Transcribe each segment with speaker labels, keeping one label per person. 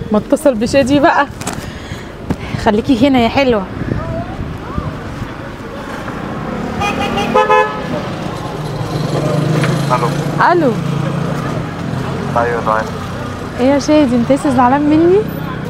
Speaker 1: ما اتصل بشادي بقى خليكي هنا يا حلوه
Speaker 2: الو
Speaker 1: الو
Speaker 2: ايوه دعاء
Speaker 1: ايه يا شادي انت لسه زعلان مني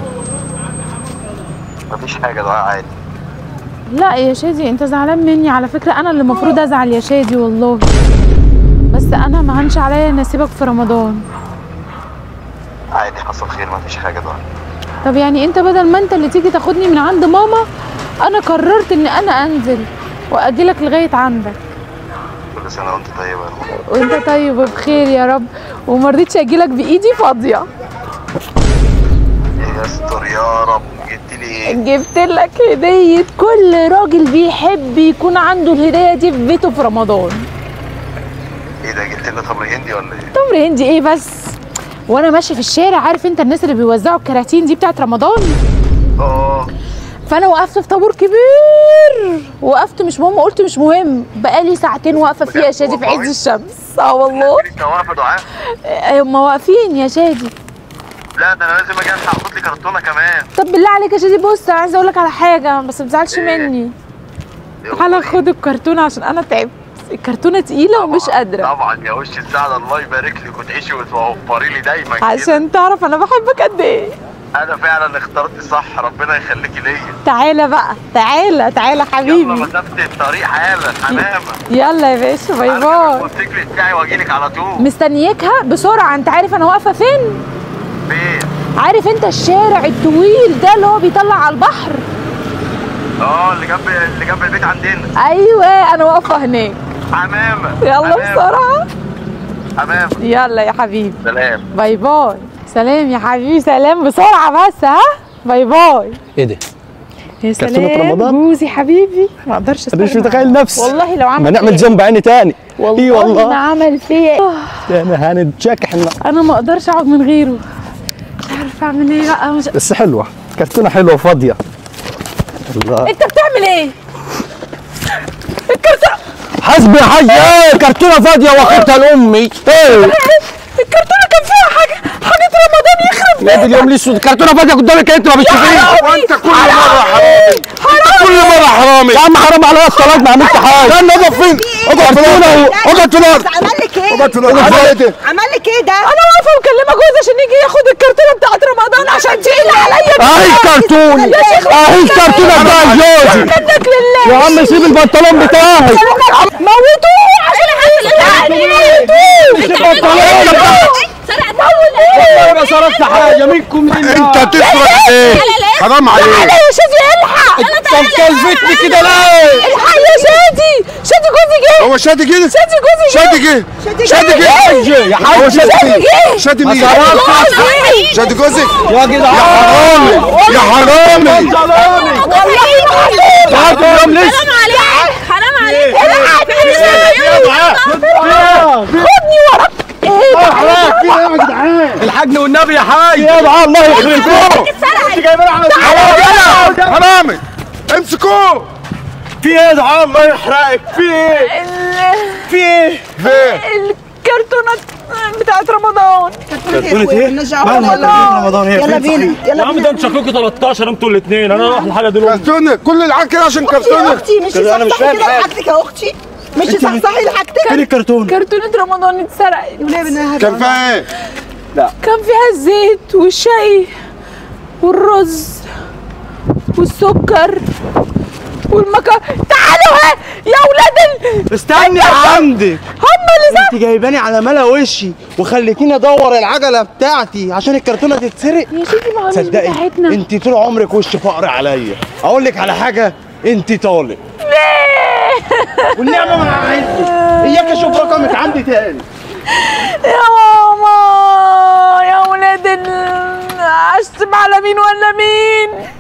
Speaker 2: مفيش حاجه دعاء عادي
Speaker 1: لا يا شادي انت زعلان مني على فكره انا اللي المفروض ازعل يا شادي والله بس انا ما هنش عليا ان اسيبك في رمضان
Speaker 2: عادي حصل خير مفيش حاجه دعاء
Speaker 1: طب يعني انت بدل ما انت اللي تيجي تاخدني من عند ماما انا قررت ان انا انزل واجيلك لغايه عندك
Speaker 2: كل سنه وانت طيبه يا ماما
Speaker 1: وانت طيب وبخير يا رب وما رضيتش اجيلك بايدي فاضيه
Speaker 2: يا استر يا رب جبت لي ايه
Speaker 1: جبت لك هديه كل راجل بيحب يكون عنده الهديه دي في بيته في رمضان
Speaker 2: ايه ده جبت لي تمر هندي ولا ايه
Speaker 1: تمر هندي ايه بس وانا ماشيه في الشارع عارف انت الناس اللي بيوزعوا الكراتين دي بتاعت رمضان
Speaker 2: اه
Speaker 1: فانا وقفت في طابور كبير وقفت مش مهم قلت مش مهم بقالي ساعتين واقفه فيه يا شادي في عز الشمس اه والله
Speaker 2: انت واقفه دعاء
Speaker 1: هم واقفين يا شادي
Speaker 2: لا ده انا لازم اجي الحق اخد لي كرتونه كمان
Speaker 1: طب بالله عليك يا شادي بص انا عايزه اقول لك على حاجه بس ما تزعلش
Speaker 2: إيه؟
Speaker 1: مني تعالى خد الكرتونه عشان انا تعبت الكرتونه تقيله ومش
Speaker 2: طبعاً-
Speaker 1: قادره
Speaker 2: طبعا يا وش السعد الله يبارك لك وتعيشي وتوفري لي دايما كده
Speaker 1: عشان تعرف انا بحبك قد ايه
Speaker 2: انا فعلا اخترت صح ربنا يخليكي ليا
Speaker 1: تعالى بقى تعالى تعالى
Speaker 2: يلا
Speaker 1: حبيبي
Speaker 2: مسافه الطريق حالا حمامه
Speaker 1: يلا يا باشا باي
Speaker 2: أركب
Speaker 1: باي
Speaker 2: الموتوسيكل بتاعي واجيلك على طول
Speaker 1: مستنياكها بسرعه انت عارف انا واقفه فين
Speaker 2: فين
Speaker 1: عارف انت الشارع الطويل ده اللي هو بيطلع على البحر
Speaker 2: اه اللي جنب اللي جنب البيت عندنا
Speaker 1: ايوه انا واقفه هناك
Speaker 2: حمامه
Speaker 1: يلا
Speaker 2: حمامة،
Speaker 1: بسرعه
Speaker 2: حمامه
Speaker 1: يلا يا حبيبي
Speaker 2: سلام
Speaker 1: باي باي سلام يا حبيبي سلام بسرعه بس ها باي باي
Speaker 3: ايه ده؟
Speaker 1: يا
Speaker 3: كرتونة
Speaker 1: سلام
Speaker 3: رمضان؟
Speaker 1: جوزي حبيبي ما اقدرش
Speaker 3: انا مش
Speaker 1: استغنى
Speaker 3: متخيل نفسي
Speaker 1: والله لو عمل
Speaker 3: ما نعمل
Speaker 1: فيا-
Speaker 3: جنب عيني تاني
Speaker 1: والله,
Speaker 3: اي
Speaker 1: ما
Speaker 3: والله
Speaker 1: عمل فيا
Speaker 3: ده انا هنتشاكح النهار.
Speaker 1: انا ما اقدرش اقعد من غيره مش عارفه اعمل ايه بقى مش...
Speaker 3: بس حلوه كرتونه حلوه وفاضيه الله
Speaker 1: انت بتعمل ايه الكرتونه
Speaker 3: حسبي يا حاج ايه كرتونه فاضيه واخدها لامي ايه
Speaker 1: الكرتونه كان فيها حاجه حاجه رمضان يخرب
Speaker 3: يا دي اليوم الاسود كرتونه فاضيه قدامك انت ما بتشوفيش
Speaker 2: وانت كل مره حرامي
Speaker 3: انت كل مره حرامي يا عم حرام عليا الصلاه ما عملت حاجه استنى اقف فين اقعد في الارض اقعد في الارض
Speaker 4: عمل لك ايه؟
Speaker 3: اقعد في الارض عملت ايه
Speaker 4: عمل لك ايه ده؟
Speaker 1: انا واقفه مكلمه جوزي عشان يجي ياخد الكرتونه بتاعت رمضان عشان تقيل عليا
Speaker 3: اهي الكرتونه اهي الكرتونه بتاع جوزي
Speaker 1: منك لله
Speaker 3: يا عم سيب البنطلون بتاعي
Speaker 1: موتوه عشان
Speaker 3: سيب البنطلون والله ما صرفت حاجه منكم لله
Speaker 2: انت تسرق ايه حرام عليك
Speaker 1: تعالى يا شادي الحق
Speaker 3: انت مكلفتني كده ليه
Speaker 1: الحق يا شادي شادي جوزي جه
Speaker 2: هو شادي كده
Speaker 1: شادي جوزي جه
Speaker 2: شادي جه
Speaker 1: شادي جه
Speaker 3: يا حاج
Speaker 1: شادي جه
Speaker 2: شادي
Speaker 3: ما
Speaker 2: مين
Speaker 3: صرفتش
Speaker 2: شادي جوزك
Speaker 3: يا جدعان
Speaker 2: يا حرامي
Speaker 3: ظلامي
Speaker 1: والله العظيم
Speaker 3: تعالوا اليوم لسه
Speaker 1: حرام عليك الحق يا شادي خدني وراك ايه ده
Speaker 3: الحجن والنبي يا حاج يا دعاء الله يخرب بيتك انت جايبين على
Speaker 2: حرامي امسكوه
Speaker 3: في ايه يا دعاء الله يحرقك في ايه في ايه
Speaker 2: فين
Speaker 1: الكرتونه بتاعت رمضان
Speaker 4: كرتونة ايه؟
Speaker 3: مالها رمضان هي
Speaker 4: يلا بينا
Speaker 5: يا
Speaker 4: يلا
Speaker 5: عم
Speaker 4: بينا
Speaker 5: ده انتوا شكلكم 13 انتوا الاثنين انا اروح لحاجه دلوقتي
Speaker 2: كرتونه كل العيال كده عشان
Speaker 4: يا
Speaker 2: كرتونه
Speaker 4: اختي مش
Speaker 3: كده أنا مش
Speaker 4: صحصحي
Speaker 3: فاهم
Speaker 4: كده
Speaker 3: حاجة.
Speaker 4: لحاجتك يا اختي مش صحصحي لحاجتك
Speaker 3: فين الكرتون
Speaker 1: كرتونه رمضان اتسرقت
Speaker 4: وليه بنها
Speaker 2: كان فيها ايه
Speaker 1: كان فيها الزيت والشاي والرز والسكر والمكرونه تعالوا ها يا ولاد ال...
Speaker 3: استني عندك
Speaker 1: هم اللي
Speaker 3: انت جايباني على ملا وشي وخليتيني ادور العجله بتاعتي عشان الكرتونه تتسرق
Speaker 1: يا شيخي ما هو مش
Speaker 3: صدقي
Speaker 1: بتاعتنا
Speaker 3: انت طول عمرك وش فقر عليا اقول لك على حاجه انت طالق والنعمه من عندي اياك اشوف رقمك عندي تاني
Speaker 1: يا ماما يا ولاد ال... اشتم على مين ولا مين